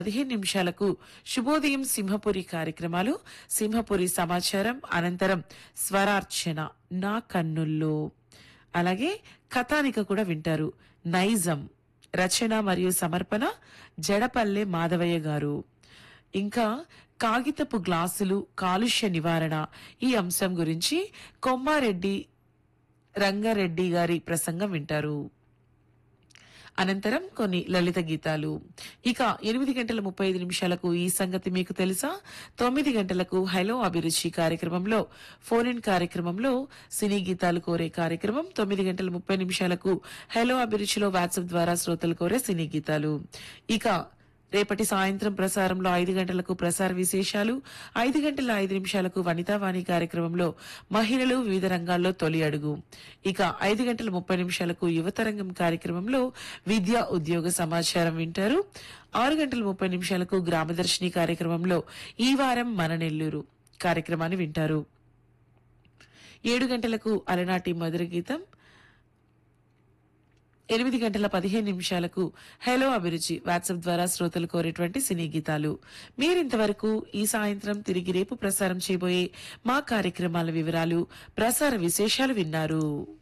పదిహేను నిమిషాలకు శుభోదయం సింహపురి కార్యక్రమాలు సింహపురి సమాచారం అనంతరం స్వరార్చన నా కన్నుల్లో అలాగే కథానిక కూడా వింటారు నైజం రచన మరియు సమర్పణ జడపల్లె మాధవయ్య గారు ఇంకా కాగితపు గ్లాసులు కాలుష్య నివారణ ఈ అంశం గురించి కొమ్మారెడ్డి రంగారెడ్డి గారి ప్రసంగం వింటారు అనంతరం కొన్ని లలిత గీతాలు ఇక ఎనిమిది గంటల ముప్పై ఐదు నిమిషాలకు ఈ సంగతి మీకు తెలుసా తొమ్మిది గంటలకు హలో అభిరుచి కార్యక్రమంలో ఫోన్ ఇన్ కార్యక్రమంలో సినీ గీతాలు కోరే కార్యక్రమం తొమ్మిది గంటల ముప్పై నిమిషాలకు హలో అభిరుచిలో వాట్సాప్ ద్వారా శ్రోతలు కోరే సినీ గీతాలు ఇక రేపటి సాయంత్రం ప్రసారంలో ఐదు గంటలకు ప్రసార విశేషాలు ఐదు గంటల ఐదు నిమిషాలకు వనితావాణి కార్యక్రమంలో మహిళలు వివిధ రంగాల్లో తొలి అడుగు ఇక ఐదు గంటల ముప్పై నిమిషాలకు యువతరంగం కార్యక్రమంలో విద్యా ఉద్యోగ సమాచారం వింటారు ఆరు గంటల ముప్పై నిమిషాలకు గ్రామదర్శిని కార్యక్రమంలో ఈ వారం మన నెల్లూరు కార్యక్రమాన్ని వింటారు ఏడు గంటలకు అలనాటి మధుర గీతం ఎనిమిది గంటల పదిహేను నిమిషాలకు హలో అభిరుచి వాట్సాప్ ద్వారా శ్రోతలు కోరేటువంటి సినీ గీతాలు మీరింతవరకు ఈ సాయంత్రం తిరిగి రేపు ప్రసారం చేయబోయే మా కార్యక్రమాల వివరాలు ప్రసార విశేషాలు విన్నారు